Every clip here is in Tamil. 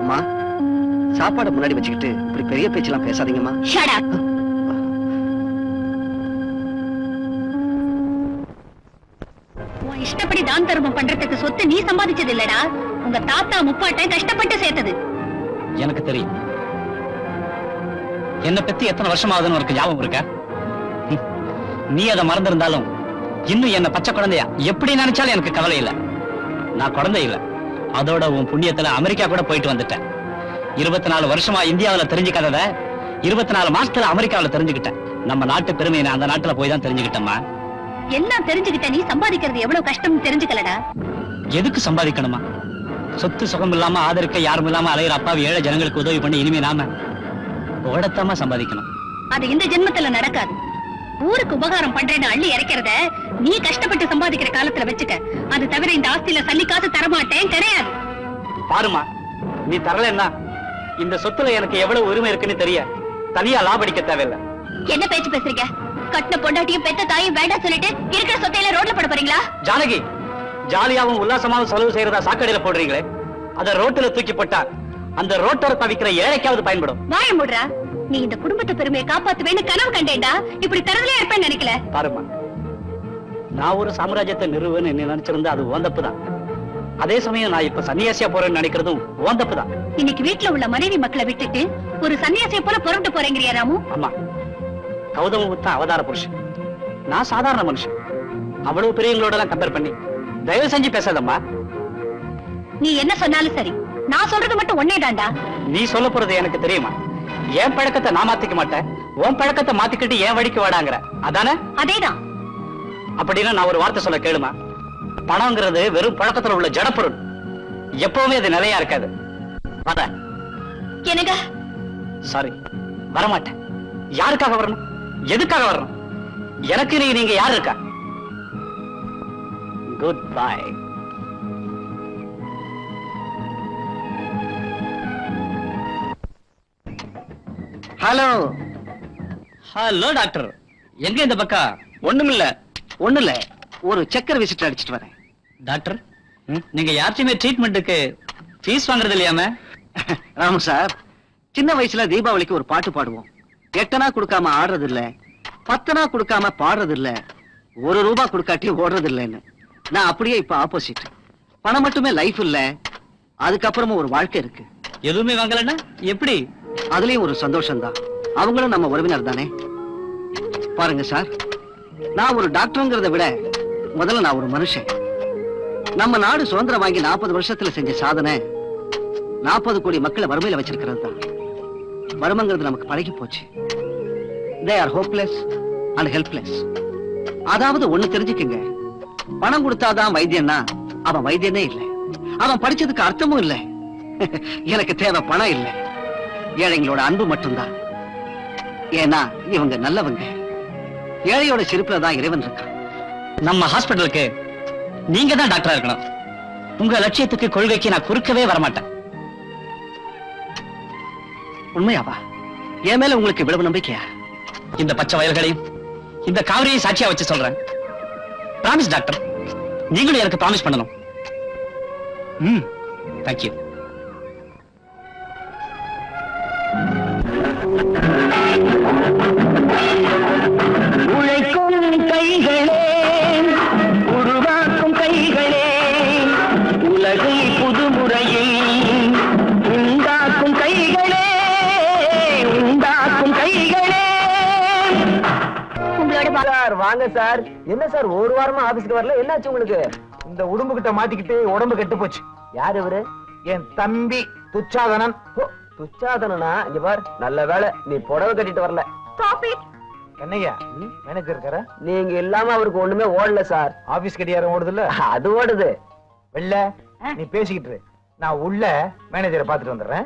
அம்மா சாப்பாடு முன்னாடி வச்சுக்கிட்டு இப்படி பெரிய பேச்செல்லாம் பேசாதீங்கம்மா ஷட் அப் உன் இஷ்டப்படி தான தர்மம் பண்றதுக்கு சொத்து நீ சம்பாதிச்சது இல்லடா உங்க தாத்தா முப்பாட்டை கஷ்டப்பட்டு சேர்த்தது எனக்கு தெரியும் என்ன பத்தி எத்தனை வருஷம் ஆகுதுன்னு உனக்கு ஞாபகம் இருக்கா ஹம். நீ அதை மறந்திருந்தாலும் இன்னும் என்ன பச்சை குழந்தையா எப்படி நினைச்சாலும் எனக்கு கவலை இல்ல நான் குழந்தை இல்ல அதோட உன் புண்ணியத்துல அமெரிக்கா கூட போயிட்டு வந்துட்டேன் இருபத்தி நாலு வருஷமா இந்தியாவுல தெரிஞ்சுக்காதத இருபத்தி நாலு மாசத்துல அமெரிக்காவுல தெரிஞ்சுக்கிட்டேன் நம்ம நாட்டு பெருமையை நான் அந்த நாட்டுல போய் தான் தெரிஞ்சுக்கிட்டேம்மா எல்லாம் தெரிஞ்சுக்கிட்ட நீ சம்பாதிக்கிறது எவ்வளவு கஷ்டம்னு தெரிஞ்சுக்கலடா எதுக்கு சம்பாதிக்கணுமா சொத்து சுகம் இல்லாம ஆதரிக்க யாரும் இல்லாம அலையிற அப்பாவி ஏழை ஜனங்களுக்கு உதவி பண்ணி இனிமே நாம ஓடத்தாம சம்பாதிக்கணும் அது இந்த ஜென்மத்துல நடக்காது ஊருக்கு உபகாரம் பண்றேன்னு அள்ளி இறைக்கிறத நீ கஷ்டப்பட்டு சம்பாதிக்கிற காலத்துல வச்சுக்க அது தவிர இந்த ஆஸ்தியில சல்லி காசு தரமாட்டேன் கிடையாது பாருமா நீ தரலன்னா இந்த சொத்துல எனக்கு எவ்வளவு உரிமை இருக்குன்னு தெரிய தனியா லாபடிக்க தேவையில்லை என்ன பேச்சு பேசுறீங்க கட்டின பொண்டாட்டியும் பெத்த தாயும் வேண்டாம் சொல்லிட்டு இருக்கிற சொத்தையில ரோட்ல போட போறீங்களா ஜானகி ஜாலியாவும் உல்லாசமாவும் செலவு செய்யறதா சாக்கடையில போடுறீங்களே அத ரோட்டுல தூக்கி போட்டா அந்த ரோட்டோர தவிக்கிற ஏழைக்காவது பயன்படும் வாய முடுறா நீ இந்த குடும்பத்து பெருமையை காப்பாத்துவேன்னு கனவு கண்டேன்டா இப்படி தரதுலயே இருப்பேன்னு நினைக்கல பாருமா நான் ஒரு சாம்ராஜ்யத்தை நிறுவன்னு என்ன நினைச்சிருந்தா அது ஓந்தப்பு தான் அதே சமயம் நான் இப்ப சன்னியாசியா போறேன்னு நினைக்கிறதும் ஓந்தப்பு தான் இன்னைக்கு வீட்ல உள்ள மனைவி மக்களை விட்டுட்டு ஒரு சன்னியாசியை போல புறப்பட்டு போறேங்கிறியா ராமு ஆமா கௌதம புத்தன் அவதார புருஷன் நான் சாதாரண மனுஷன் அவ்வளவு பெரியவங்களோட எல்லாம் கம்பேர் பண்ணி தயவு செஞ்சு பேசாதம்மா நீ என்ன சொன்னாலும் சரி நான் சொல்றது மட்டும் ஒன்னே தாண்டா நீ சொல்ல போறது எனக்கு தெரியுமா என் பழக்கத்தை நான் மாத்திக்க மாட்டேன் உன் பழக்கத்தை மாத்திக்கிட்டு என் வழிக்கு வாடாங்கிற அதானே அதேதான் அப்படின்னா நான் ஒரு வார்த்தை சொல்ல கேளுமா பணம்ங்கிறது வெறும் பழக்கத்துல உள்ள ஜடப்பொருள் எப்பவுமே அது நிலையா இருக்காது வர எனக்கு சாரி வரமாட்டேன் யாருக்காக வரணும் எதுக்காக வரணும் எனக்கு நீ நீங்க யார் இருக்கா good bye hello hello doctor எங்க இந்த பக்கம் ஒண்ணுமில்ல ஒண்ணு இல்ல ஒரு சக்கர விசிட் அடிச்சிட்டு வரேன் டாக்டர் நீங்க யார்ட்டையுமே ட்ரீட்மெண்ட்டுக்கு ஃபீஸ் வாங்குறது இல்லையாம ராமு சார் சின்ன வயசுல தீபாவளிக்கு ஒரு பாட்டு பாடுவோம் எட்டனா கொடுக்காம ஆடுறது இல்ல பத்தனா கொடுக்காம பாடுறது இல்ல ஒரு ரூபா கொடுக்காட்டி ஓடுறது இல்லைன்னு நான் அப்படியே இப்ப ஆப்போசிட் பணம் மட்டுமே லைஃப் இல்ல அதுக்கப்புறமும் ஒரு வாழ்க்கை இருக்கு எதுவுமே வாங்கலன்னா எப்படி அதுலயும் ஒரு சந்தோஷம் தான் அவங்களும் நம்ம உறவினர் தானே பாருங்க சார் நான் ஒரு டாக்டருங்கிறத விட முதல்ல நான் ஒரு மனுஷன் நம்ம நாடு சுதந்திரம் வாங்கி நாற்பது வருஷத்துல செஞ்ச சாதனை நாற்பது கோடி மக்களை வறுமையில வச்சிருக்கிறது தான் வறுமைங்கிறது நமக்கு பழகி போச்சு they are hopeless and helpless அதாவது ஒண்ணு தெரிஞ்சுக்குங்க பணம் கொடுத்தாதான் வைத்தியன்னா அவன் வைத்தியனே இல்லை அவன் படிச்சதுக்கு அர்த்தமும் இல்லை எனக்கு தேவை பணம் இல்லை ஏழைங்களோட அன்பு மட்டும்தான் ஏன்னா இவங்க நல்லவங்க ஏழையோட சிரிப்புல தான் இறைவன் இருக்கான் நம்ம ஹாஸ்பிட்டலுக்கு நீங்க தான் டாக்டரா இருக்கணும் உங்க லட்சியத்துக்கு கொள்கைக்கு நான் குறுக்கவே வரமாட்டேன் உண்மையாவா என் மேல உங்களுக்கு இவ்வளவு நம்பிக்கையா இந்த பச்சை வயல்களையும் இந்த காவிரியை சாட்சியா வச்சு சொல்றேன் ப்ராமிஸ் டாக்டர் நீங்களும் எனக்கு ப்ராமிஸ் பண்ணணும் ம் தேங்க்யூ உழைக்கும் கைகளே உருவாக்கும் கைகளே உலகை புதுமுறையில் உண்டாக்கும் கைகளே உண்டாக்கும் கைகளே உங்களோட பா- சார் வாங்க சார் என்ன சார் ஒரு வாரமா ஆபீஸ்க்கு வரல என்னாச்சு உங்களுக்கு இந்த உடம்பு கிட்ட மாட்டிக்கிட்டு உடம்பு கெட்டு போச்சு யார் இவரு என் தம்பி துச்சாதனன் ஓ, துச்சாதனனா இங்க பார் நல்ல வேளை நீ புடவை கட்டிட்டு வரல என்னய்யா மேனேஜர் இருக்காரா நீங்க இல்லாம அவருக்கு ஒண்ணுமே ஓடல சார் ஆபீஸ் கடியாரம் ஓடுது இல்ல அது ஓடுது வெள்ள நீ பேசிக்கிட்டு இரு. நான் உள்ள மேனேஜரை பாத்துட்டு வந்துடுறேன்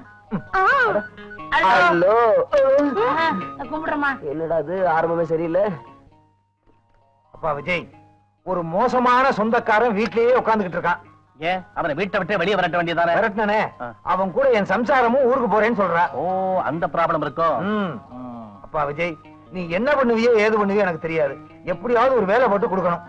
ஹலோ கும்பிடுறமா என்னடா அது ஆரம்பமே சரியில்லை அப்பா விஜய் ஒரு மோசமான சொந்தக்காரன் வீட்லயே உட்கார்ந்துகிட்டு இருக்கான் ஏன் அவனை வீட்டை விட்டு வெளியே வரட்ட வேண்டியதானே விரட்டினே அவன் கூட என் சம்சாரமும் ஊருக்கு போறேன்னு சொல்றா ஓ அந்த ப்ராப்ளம் இருக்கும் ம். அப்பா விஜய் நீ என்ன பண்ணுவியோ ஏது பண்ணுவியோ எனக்கு தெரியாது எப்படியாவது ஒரு வேலை போட்டு கொடுக்கணும்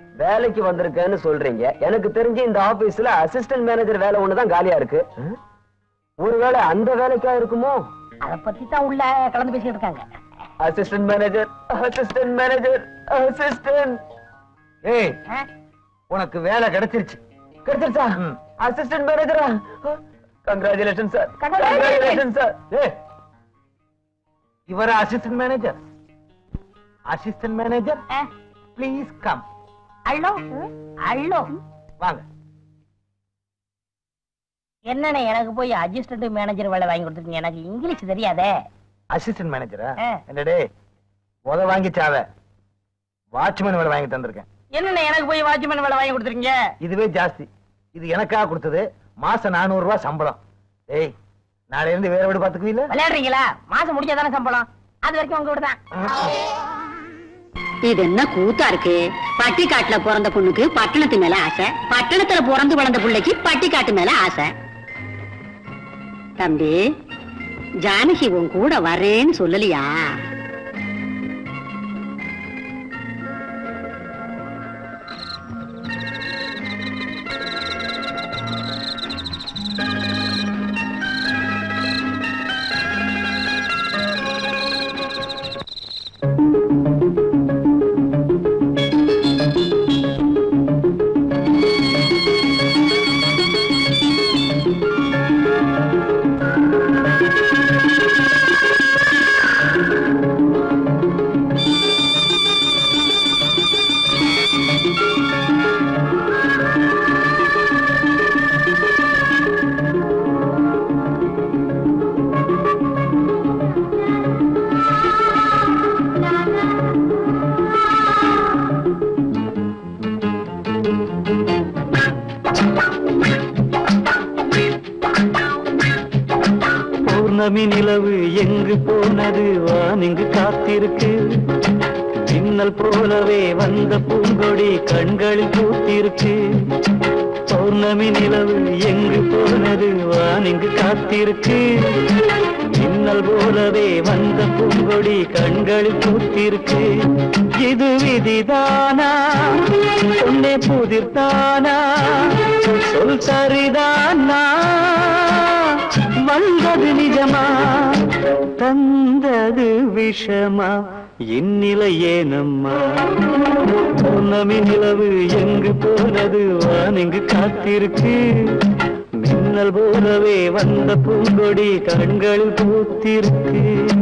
வேலைக்கு வந்திருக்கேன்னு சொல்றீங்க எனக்கு தெரிஞ்சு இந்த ஆபீஸ்ல அசிஸ்டன்ட் மேனேஜர் வேலை ஒண்ணுதான் காலியா இருக்கு ஒருவேளை அந்த வேலைக்கா இருக்குமோ அத பத்தி தான் உள்ள கலந்து பேசிட்டு இருக்காங்க assistant manager assistant manager assistant ஏய் ஆ? உனக்கு வேலை கிடைச்சிருச்சு கிடைச்சிருச்சா அசிஸ்டன்ட் மேனேஜரா கங்க்ராச்சுலேஷன் சார் Congratulations. சார் ஏ இவர அசிஸ்டன்ட் மேனேஜர் அசிஸ்டன்ட் மேனேஜர் ஆ? ப்ளீஸ் கம் அள்ளோ அள்ளோ வாங்க என்னண்ணே எனக்கு போய் அசிஸ்டன்ட் மேனேஜர் வேலை வாங்கி கொடுத்துருக்கீங்க எனக்கு இங்கிலீஷ் தெரியாதே அசிஸ்டன்ட் மேனேஜரா ஆ. என்னடே முத வாங்கிச்சாவ வாட்ச்மேன் வேலை வாங்கி தந்திருக்கேன் என்னண்ணே எனக்கு போய் வாட்ச்மேன் வேலை வாங்கி கொடுத்துருக்கீங்க இதுவே ஜாஸ்தி இது எனக்காக கொடுத்தது மாசம் நானூறு ரூபாய் சம்பளம் ஏய் நாளைல இருந்து வேற வீடு பாத்துக்குவீல விளையாடுறீங்களா மாசம் முடிஞ்சாதானே சம்பளம் அது வரைக்கும் உங்க வீடு தான் இது என்ன கூத்தா இருக்கு பட்டிக்காட்டுல பிறந்த பொண்ணுக்கு பட்டணத்து மேல ஆசை பட்டணத்துல பிறந்து வளர்ந்த பிள்ளைக்கு பட்டிக்காட்டு மேல ஆசை தம்பி ஜானகி உன் கூட வரேன்னு சொல்லலையா பௌர்ணமி நிலவு எங்கு போனது வானிங்கு காத்திருக்கு மின்னல் போலவே வந்த பூங்கொடி கண்களில் பூத்திருக்கு பௌர்ணமி நிலவு எங்கு போனது வானிங்கு காத்திருக்கு மின்னல் போலவே வந்த பூங்கொடி கண்களில் பூத்திருக்கு இது விதிதானா பொன்னே புதிர்தானா சொல் சரிதானா வந்தது நிஜமா தந்தது விஷமா இந்நிலை ஏனம்மா பௌர்ணமி நிலவு எங்கு போனது வானெங்கு காத்திருக்கு மின்னல் போலவே வந்த பூங்கொடி கண்களில் பூத்திருக்கு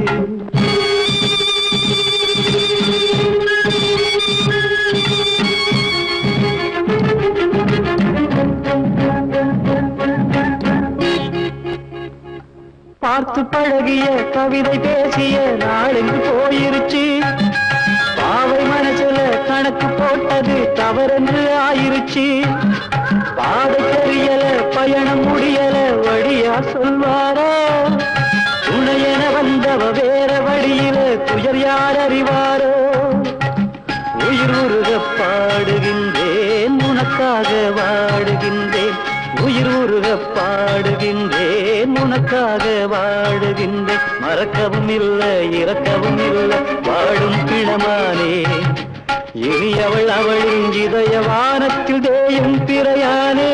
பார்த்து பழகிய கவிதை பேசிய நாளெங்கு போயிருச்சு பாவை மனசுல கணக்கு போட்டது தவறென்று ஆயிருச்சு பாதை தெரியல பயணம் முடியல வழியா சொல்வாரோ துணையென வந்தவ வேற வழியில துயர் யார் அறிவாரோ உயிர் உருக பாடுகின்றேன் உனக்காக வாடுகின்றேன் உயிர் உருக பாடுகின்றேன் உனக்காக வாடுகின்றேன் மறக்கவும் இல்லை இறக்கவும் இல்லை வாடும் கிழமானே இனி அவள் அவளின் இதய வானத்தில் தேயும் பிறையானே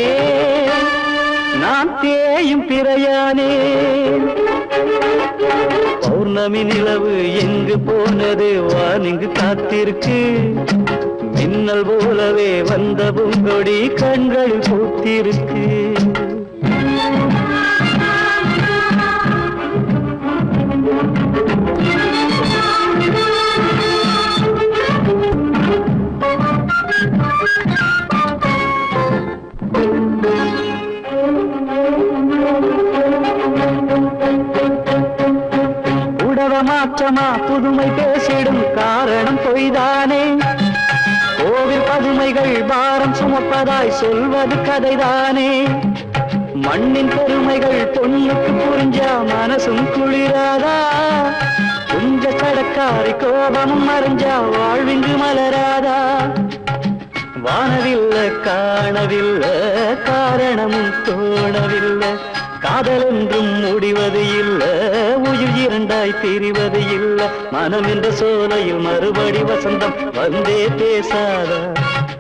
நான் தேயும் பிறையானே பௌர்ணமி நிலவு எங்கு போனது வானிங்கு காத்திருக்கு மின்னல் போலவே வந்த பூங்கொடி கண்கள் பூத்திருக்கு உடவ மாற்றமா புதுமை பேசிடும் காரணம் பொய்தானே கோவில் பதுமைகள் பாரம் சுமப்பதாய் சொல்வது கதைதானே மண்ணின் பெருமைகள் பொண்ணுக்கு புரிஞ்சா மனசும் குளிராதா குஞ்ச கடக்காரி கோபமும் மறைஞ்சா வாழ்விங்கு மலராதா வானவில்லை காணவில்லை காரணமும் தோணவில்லை காதல் என்றும் முடிவது இல்ல உயிர் இரண்டாய் பிரிவது இல்ல மனம் என்ற சோலையில் மறுபடி வசந்தம் வந்தே பேசாதா